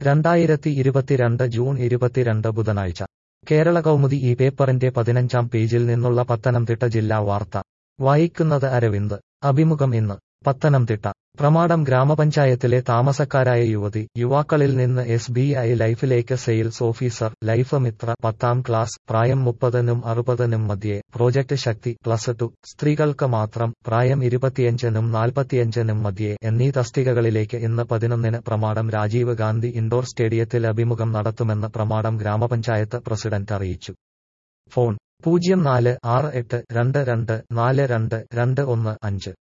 രണ്ടായിരത്തി ഇരുപത്തിരണ്ട് ജൂൺ ഇരുപത്തിരണ്ട് ബുധനാഴ്ച കേരള കൗമുദി ഈ പേപ്പറിന്റെ പതിനഞ്ചാം പേജിൽ നിന്നുള്ള പത്തനംതിട്ട ജില്ലാ വാർത്ത വായിക്കുന്നത് അരവിന്ദ് അഭിമുഖം ഇന്ന് പത്തനംതിട്ട പ്രമാടം ഗ്രാമപഞ്ചായത്തിലെ താമസക്കാരായ യുവതി യുവാക്കളിൽ നിന്ന് എസ് ബി ഐ ലൈഫിലേക്ക് സെയിൽസ് ഓഫീസർ ലൈഫ് മിത്ര പത്താം ക്ലാസ് പ്രായം മുപ്പതിനും അറുപതിനും മധ്യേ പ്രോജക്ട് ശക്തി പ്ലസ് ടു സ്ത്രീകൾക്ക് മാത്രം പ്രായം ഇരുപത്തിയഞ്ചിനും നാൽപ്പത്തിയഞ്ചിനും മധ്യേ എന്നീ തസ്തികകളിലേക്ക് ഇന്ന് പതിനൊന്നിന് പ്രമാടം രാജീവ് ഗാന്ധി ഇൻഡോർ സ്റ്റേഡിയത്തിൽ അഭിമുഖം നടത്തുമെന്ന് പ്രമാടം ഗ്രാമപഞ്ചായത്ത് പ്രസിഡന്റ് അറിയിച്ചു ഫോൺ പൂജ്യം നാല് ആറ് എട്ട് രണ്ട് രണ്ട് നാല് രണ്ട് രണ്ട് ഒന്ന് അഞ്ച്